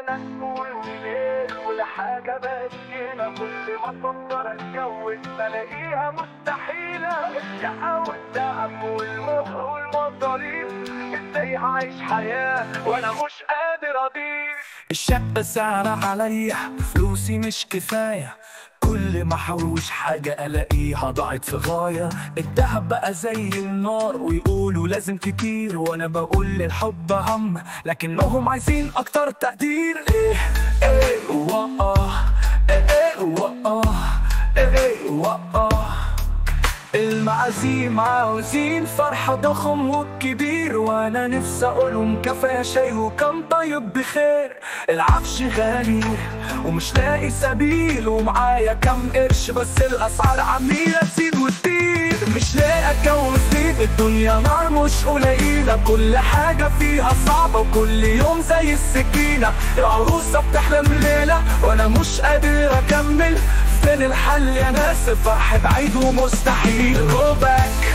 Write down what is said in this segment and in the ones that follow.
ناس والولاد والحاجة بقت هنا كل ما افكر اتجوز بلاقيها مستحيلة الشقة والدعم والمهر والمصاريف ازاي هعيش حياة وانا مش قادر اضيف الشقة سعرها عليا فلوسي مش كفاية كل ما احوش حاجة الاقيها ضاعت في غاية الدهب بقى زي النار ويقولوا لازم كتير وانا بقول للحب هم لكنهم عايزين اكتر تقدير ايه ايه واه ايه ايه واه ايه ايه واه المعازيم عاوزين فرحة ضخم وكبير وانا نفسي اقولهم كفاية شاي وكم طيب بخير العفش غالي ومش لاقي سبيل ومعايا كم قرش بس الاسعار عمالة تزيد وتطير مش لاقي اتجوز ليه الدنيا نار مش قليلة كل حاجة فيها صعبة وكل يوم زي السكينة العروسة بتحلم ليلة وانا مش قادر اكمل فين الحل يا ناس فرح بعيد ومستحيل go back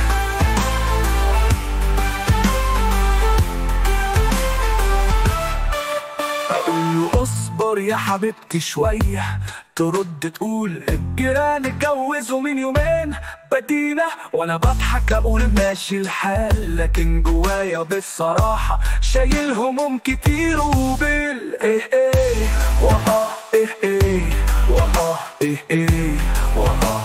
اقول له اصبر يا حبيبتي شوية ترد تقول الجيران اتجوزوا من يومين بدينا وانا بضحك اقول ماشي الحال لكن جوايا بالصراحة شايل هموم كتير وبال ايه ايه واه ايه ايه واه ايه ايه واه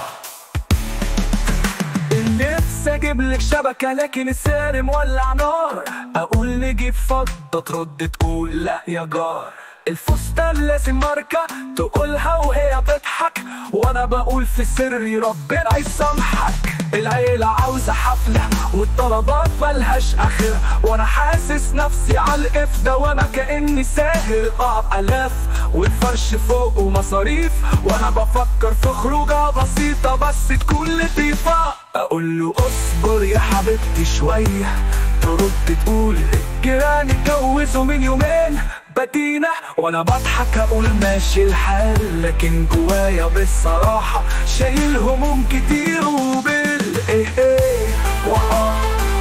نفسي اجيب لك شبكة لكن السعر مولع نار اقول نجيب فضة ترد تقول لا يا جار الفستان لازم ماركة تقولها وهي بتضحك وانا بقول في سري ربنا يسامحك العيلة عاوزة حفلة والطلبات ملهاش اخر وانا حاسس نفسي على القفدة وانا كأني ساهر اه الاف والفرش فوق ومصاريف وانا بفكر في خروجة بسيطة بس تكون لطيفة اقول له اصبر يا حبيبتي شوية ترد تقول الجيران اتجوزوا من يومين بدينا وانا بضحك اقول ماشي الحال لكن جوايا بالصراحة شايل هموم كتير وبال ايه ايه واه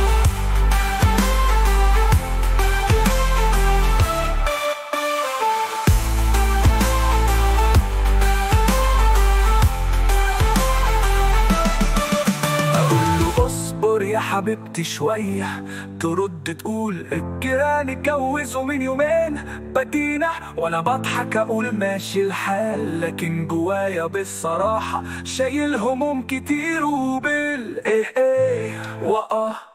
اقول له اصبر يا حبيبتي شوية ترد تقول الجيران اتجوزوا من يومين بدينا وانا بضحك اقول ماشي الحال لكن جوايا بالصراحة شايل هموم كتير وبال ايه ايه واه